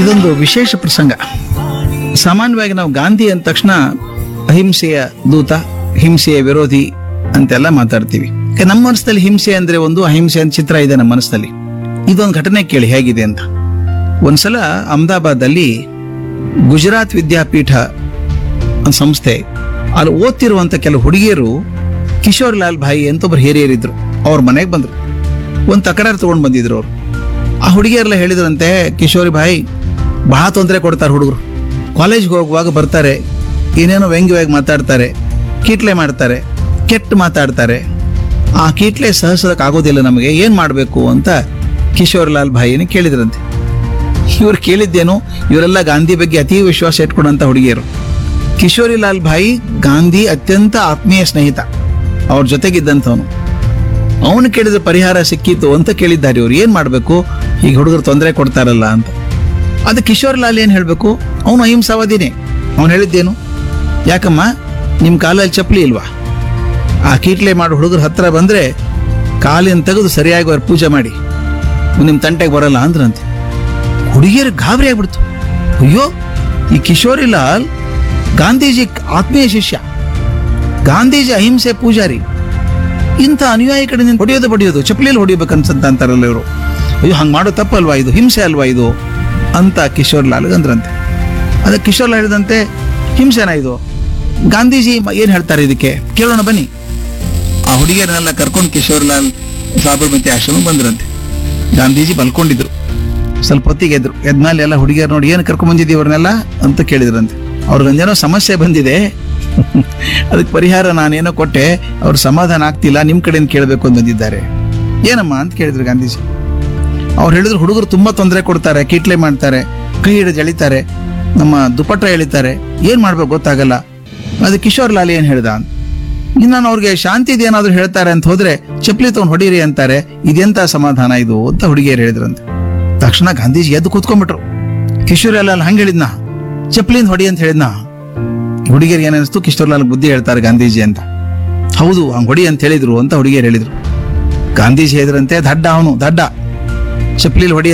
ಇದೊಂದು ವಿಶೇಷ ಪ್ರಸಂಗ ಸಾಮಾನ್ಯವಾಗಿ ನಾವು ಗಾಂಧಿ ಅಂದ ತಕ್ಷಣ ಅಹಿಂಸೆಯ ದೂತ ಹಿಂಸೆಯ ವಿರೋಧಿ ಅಂತೆಲ್ಲ ಮಾತಾಡ್ತೀವಿ ಯಾಕೆ ನಮ್ಮ ಮನಸ್ಸಲ್ಲಿ ಹಿಂಸೆ ಅಂದ್ರೆ ಒಂದು ಅಹಿಂಸೆ ಅಂತ ಚಿತ್ರ ಇದೆ ನಮ್ಮ ಮನಸ್ಸಲ್ಲಿ ಇದೊಂದು ಘಟನೆ ಕೇಳಿ ಹೇಗಿದೆ ಅಂತ ಒಂದ್ಸಲ ಅಹಮದಾಬಾದಲ್ಲಿ ಗುಜರಾತ್ ವಿದ್ಯಾಪೀಠ ಒಂದು ಸಂಸ್ಥೆ ಅಲ್ಲಿ ಓದ್ತಿರುವಂತ ಕೆಲವು ಹುಡುಗಿಯರು ಕಿಶೋರ್ ಲಾಲ್ ಭಾಯಿ ಅಂತ ಒಬ್ರು ಹಿರಿಯರಿದ್ರು ಅವ್ರ ಮನೆಗೆ ಬಂದ್ರು ಒಂದು ತಕರಾರು ತಗೊಂಡು ಬಂದಿದ್ರು ಅವ್ರು ಆ ಹುಡುಗಿಯರೆಲ್ಲ ಹೇಳಿದ್ರಂತೆ ಕಿಶೋರಿ ಭಾಯಿ ಬಹಳ ತೊಂದರೆ ಕೊಡ್ತಾರೆ ಹುಡುಗರು ಕಾಲೇಜ್ಗೆ ಹೋಗುವಾಗ ಬರ್ತಾರೆ ಏನೇನೋ ವ್ಯಂಗ್ಯವಾಗಿ ಮಾತಾಡ್ತಾರೆ ಕೀಟ್ಲೆ ಮಾಡ್ತಾರೆ ಕೆಟ್ಟ ಮಾತಾಡ್ತಾರೆ ಆ ಕೀಟ್ಲೆ ಸಹಸದಕ್ಕೆ ಆಗೋದಿಲ್ಲ ನಮಗೆ ಏನ್ ಮಾಡಬೇಕು ಅಂತ ಕಿಶೋರ್ ಲಾಲ್ ಭಾಯಿನ ಕೇಳಿದ್ರಂತೆ ಇವ್ರು ಕೇಳಿದ್ದೇನು ಇವರೆಲ್ಲ ಗಾಂಧಿ ಬಗ್ಗೆ ಅತಿ ವಿಶ್ವಾಸ ಇಟ್ಕೊಂಡಂತ ಹುಡುಗಿಯರು ಕಿಶೋರಿ ಲಾಲ್ ಭಾಯಿ ಗಾಂಧಿ ಅತ್ಯಂತ ಆತ್ಮೀಯ ಸ್ನೇಹಿತ ಅವ್ರ ಜೊತೆಗಿದ್ದಂಥವನು ಅವನು ಕೇಳಿದ ಪರಿಹಾರ ಸಿಕ್ಕಿತು ಅಂತ ಕೇಳಿದ್ದಾರೆ ಇವ್ರು ಏನ್ ಮಾಡ್ಬೇಕು ಈಗ ಹುಡುಗರು ತೊಂದರೆ ಕೊಡ್ತಾರಲ್ಲ ಅಂತ ಅದು ಕಿಶೋರ್ ಲಾಲ್ ಏನ್ ಹೇಳ್ಬೇಕು ಅವನು ಅಹಿಂಸಾವಾದಿನೇ ಅವನು ಹೇಳಿದ್ದೇನು ಯಾಕಮ್ಮ ನಿಮ್ ಕಾಲಲ್ಲಿ ಚಪ್ಪಲಿ ಇಲ್ವಾ ಆ ಕೀಟ್ಲೆ ಮಾಡೋ ಹುಡುಗರ ಹತ್ರ ಬಂದ್ರೆ ಕಾಲಿನ ತೆಗೆದು ಸರಿಯಾಗಿ ಅವ್ರ ಪೂಜೆ ಮಾಡಿ ನಿಮ್ ತಂಟೆಗೆ ಬರಲ್ಲ ಅಂದ್ರಂತೆ ಹುಡುಗಿಯರು ಗಾಬರಿ ಆಗ್ಬಿಡ್ತು ಅಯ್ಯೋ ಈ ಕಿಶೋರಿ ಲಾಲ್ ಗಾಂಧೀಜಿ ಆತ್ಮೀಯ ಶಿಷ್ಯ ಗಾಂಧೀಜಿ ಅಹಿಂಸೆ ಪೂಜಾರಿ ಇಂಥ ಅನುಯಾಯಿ ಕಡೆ ನಿಂತು ಹೊಡೆಯೋದು ಬಡಿಯೋದು ಚಪ್ಪಲಿಯಲ್ಲಿ ಹೊಡಿಬೇಕನ್ಸಂತ ಅಂತಾರಲ್ಲ ಇವರು ಅಯ್ಯೋ ಹಂಗೆ ಮಾಡೋ ತಪ್ಪಲ್ವಾ ಇದು ಹಿಂಸೆ ಅಲ್ವಾ ಇದು ಅಂತ ಕಿಶೋರ್ ಲಾಲ್ ಅಂದ್ರಂತೆ ಅದಕ್ಕೆ ಕಿಶೋರ್ ಲಾಲ್ ಹೇಳಿದಂತೆ ಹಿಂಸೆನಾ ಇದು ಗಾಂಧೀಜಿ ಮ- ಏನ್ ಹೇಳ್ತಾರೆ ಇದಕ್ಕೆ ಕೇಳೋಣ ಬನ್ನಿ ಆ ಹುಡುಗಿಯರನ್ನೆಲ್ಲ ಕರ್ಕೊಂಡು ಕಿಶೋರ್ ಲಾಲ್ ಸಾಬರಮತಿ ಆಶ್ರಮ ಬಂದ್ರಂತೆ ಗಾಂಧೀಜಿ ಬಲ್ಕೊಂಡಿದ್ರು ಸ್ವಲ್ಪ ಹೊತ್ತಿಗೆ ಎದ್ರು ಎದ್ಮೇಲೆ ಎಲ್ಲ ಹುಡುಗಿಯರು ನೋಡಿ ಏನು ಕರ್ಕೊಂಡ್ ಬಂದಿದ್ದೀವಿ ಅವ್ರನ್ನೆಲ್ಲ ಅಂತ ಕೇಳಿದ್ರಂತೆ ಅವ್ರಿಗೊಂದೇನೋ ಸಮಸ್ಯೆ ಬಂದಿದೆ ಅದಕ್ಕೆ ಪರಿಹಾರ ನಾನೇನೋ ಕೊಟ್ಟೆ ಅವ್ರ ಸಮಾಧಾನ ಆಗ್ತಿಲ್ಲ ನಿಮ್ ಕಡೆಯಿಂದ ಕೇಳಬೇಕು ಅಂತ ಬಂದಿದ್ದಾರೆ ಏನಮ್ಮ ಅಂತ ಕೇಳಿದ್ರು ಗಾಂಧೀಜಿ ಅವ್ರು ಹೇಳಿದ್ರು ಹುಡುಗರು ತುಂಬಾ ತೊಂದರೆ ಕೊಡ್ತಾರೆ ಕೀಟ್ಲೆ ಮಾಡ್ತಾರೆ ಕೈ ಹಿಡಿದು ಎಳಿತಾರೆ ನಮ್ಮ ದುಪಟ್ಟ ಎಳಿತಾರೆ ಏನ್ ಮಾಡ್ಬೇಕು ಗೊತ್ತಾಗಲ್ಲ ಅದು ಕಿಶೋರ್ ಲಾಲ್ ಏನ್ ಹೇಳ್ದ ಇನ್ನು ನಾನು ಅವ್ರಿಗೆ ಶಾಂತಿ ಏನಾದ್ರು ಹೇಳ್ತಾರೆ ಅಂತ ಹೋದ್ರೆ ಚಪ್ಪಲಿ ತಗೊಂಡು ಹೊಡೀರಿ ಅಂತಾರೆ ಇದೆಂತ ಸಮಾಧಾನ ಇದು ಅಂತ ಹುಡುಗಿಯರು ಹೇಳಿದ್ರಂತೆ ತಕ್ಷಣ ಗಾಂಧೀಜಿ ಎದ್ದು ಕೂತ್ಕೊಂಡ್ಬಿಟ್ರು ಕಿಶೋರ್ ಲಾಲ್ ಹಂಗ ಹೇಳಿದ್ನ ಚಪ್ಪಲಿಂದ ಹೊಡಿ ಅಂತ ಹೇಳಿದ್ನ ಹುಡುಗಿಯರಿಗೆ ಏನಿಸ್ತು ಕಿಶೋರ್ ಲಾಲ್ ಬುದ್ಧಿ ಹೇಳ್ತಾರೆ ಗಾಂಧೀಜಿ ಅಂತ ಹೌದು ಹಂಗ್ ಹೊಡಿ ಅಂತ ಹೇಳಿದ್ರು ಅಂತ ಹುಡುಗಿಯರು ಹೇಳಿದ್ರು ಗಾಂಧೀಜಿ ಹೇಳಿದ್ರಂತೆ ದಡ್ಡ ಅವನು ದಡ್ಡ ಚಪ್ಪಲಿಲಿ ಹೊಡಿ